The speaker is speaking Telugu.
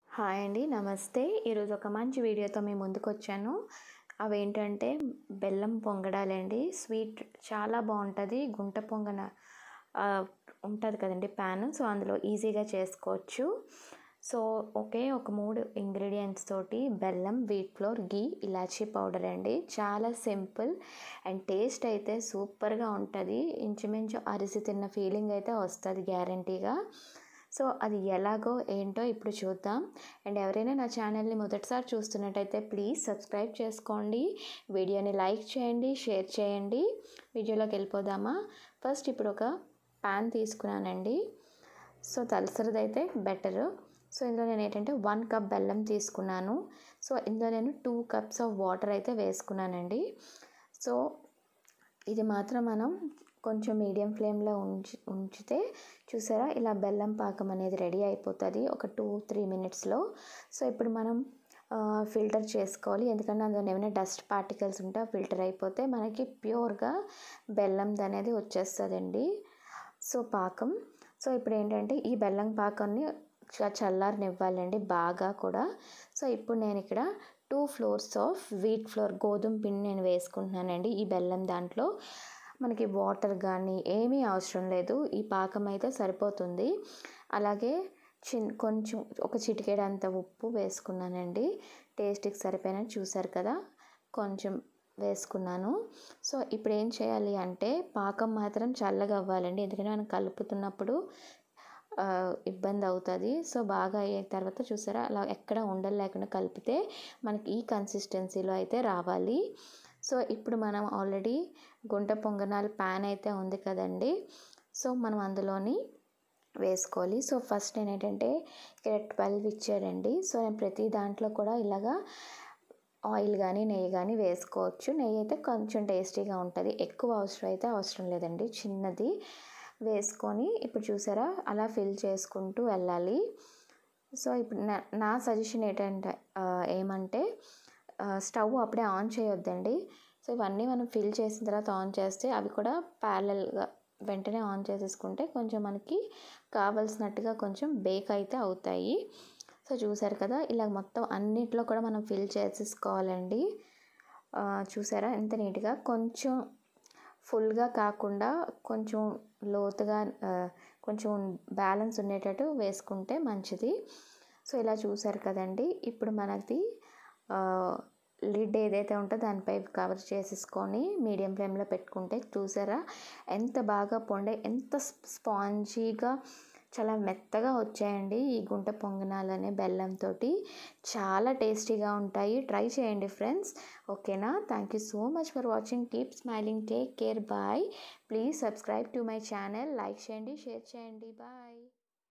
హాయ్ అండి నమస్తే ఈరోజు ఒక మంచి వీడియోతో మీ ముందుకు వచ్చాను అవేంటంటే బెల్లం పొంగడాలండి స్వీట్ చాలా బాగుంటుంది గుంట పొంగన ఉంటుంది కదండి ప్యాన్ సో అందులో ఈజీగా చేసుకోవచ్చు సో ఒకే ఒక మూడు ఇంగ్రీడియంట్స్ తోటి బెల్లం wheat flour ghee elaichi powder అండి చాలా సింపుల్ అండ్ టేస్ట్ అయితే సూపర్గా ఉంటుంది ఇంచుమించు అరిసి తిన్న ఫీలింగ్ అయితే వస్తుంది గ్యారంటీగా సో అది ఎలాగో ఏంటో ఇప్పుడు చూద్దాం అండ్ ఎవరైనా నా ఛానల్ని మొదటిసారి చూస్తున్నట్టయితే ప్లీజ్ సబ్స్క్రైబ్ చేసుకోండి వీడియోని లైక్ చేయండి షేర్ చేయండి వీడియోలోకి వెళ్ళిపోదామా ఫస్ట్ ఇప్పుడు ఒక ప్యాన్ తీసుకున్నానండి సో తలసరిదైతే బెటరు సో ఇందులో నేను ఏంటంటే వన్ కప్ బెల్లం తీసుకున్నాను సో ఇందులో నేను టూ కప్స్ ఆఫ్ వాటర్ అయితే వేసుకున్నానండి సో ఇది మాత్రం మనం కొంచెం మీడియం ఫ్లేమ్లో ఉంచి ఉంచితే చూసారా ఇలా బెల్లం పాకం అనేది రెడీ అయిపోతుంది ఒక టూ త్రీ మినిట్స్లో సో ఇప్పుడు మనం ఫిల్టర్ చేసుకోవాలి ఎందుకంటే అందులో ఏమైనా డస్ట్ పార్టికల్స్ ఉంటే ఫిల్టర్ అయిపోతే మనకి ప్యూర్గా బెల్లంది అనేది వచ్చేస్తుందండి సో పాకం సో ఇప్పుడు ఏంటంటే ఈ బెల్లం పాకాన్ని చల్లారనివ్వాలండి బాగా కూడా సో ఇప్పుడు నేను ఇక్కడ two flours of wheat flour గోధుమ పిండి నేను వేసుకుంటున్నానండి ఈ బెల్లం దాంట్లో మనకి వాటర్ కానీ ఏమీ అవసరం లేదు ఈ పాకం అయితే సరిపోతుంది అలాగే చిన్ కొంచెం ఒక చిటికెడంత ఉప్పు వేసుకున్నానండి టేస్ట్కి సరిపోయిన చూసారు కదా కొంచెం వేసుకున్నాను సో ఇప్పుడు ఏం చేయాలి అంటే పాకం మాత్రం చల్లగా అవ్వాలండి ఎందుకంటే మనం కలుపుతున్నప్పుడు ఇబ్బంది అవుతుంది సో బాగా అయ్యే తర్వాత చూసారా అలా ఎక్కడ ఉండలు లేకుండా కలిపితే మనకి ఈ కన్సిస్టెన్సీలో అయితే రావాలి సో ఇప్పుడు మనం ఆల్రెడీ గుంట పొంగనాల ప్యాన్ అయితే ఉంది కదండి సో మనం అందులోని వేసుకోవాలి సో ఫస్ట్ నేను ఏంటంటే ఇక్కడ ట్వెల్వ్ ఇచ్చారండి సో నేను ప్రతి దాంట్లో కూడా ఇలాగా ఆయిల్ కానీ నెయ్యి కానీ వేసుకోవచ్చు నెయ్యి అయితే కొంచెం టేస్టీగా ఉంటుంది ఎక్కువ అవసరం అయితే అవసరం లేదండి చిన్నది వేసుకొని ఇప్పుడు చూసారా అలా ఫిల్ చేసుకుంటూ వెళ్ళాలి సో ఇప్పుడు నా నా సజెషన్ ఏంటంటే ఏమంటే స్టవ్ అప్పుడే ఆన్ చేయొద్దండి సో ఇవన్నీ మనం ఫిల్ చేసిన తర్వాత ఆన్ చేస్తే అవి కూడా ప్యారలల్గా వెంటనే ఆన్ చేసేసుకుంటే కొంచెం మనకి కావలసినట్టుగా కొంచెం బేక్ అయితే అవుతాయి సో చూసారు కదా ఇలా మొత్తం అన్నిట్లో కూడా మనం ఫిల్ చేసేసుకోవాలండి చూసారా ఎంత నీట్గా కొంచెం ఫుల్గా కాకుండా కొంచెం లోతుగా కొంచెం బ్యాలెన్స్ ఉండేటట్టు వేసుకుంటే మంచిది సో ఇలా చూసారు కదండి ఇప్పుడు మనది లిడ్ ఏదైతే ఉంటుందో దానిపై కవర్ చేసేసుకొని మీడియం ఫ్లేమ్లో పెట్టుకుంటే చూసారా ఎంత బాగా పొండే ఎంత స్పాంజీగా చాలా మెత్తగా వచ్చాయండి ఈ గుంట పొంగనాలు అనే బెల్లంతో చాలా టేస్టీగా ఉంటాయి ట్రై చేయండి ఫ్రెండ్స్ ఓకేనా thank you so much for watching keep smiling take care bye please subscribe to my channel like చేయండి షేర్ చేయండి బాయ్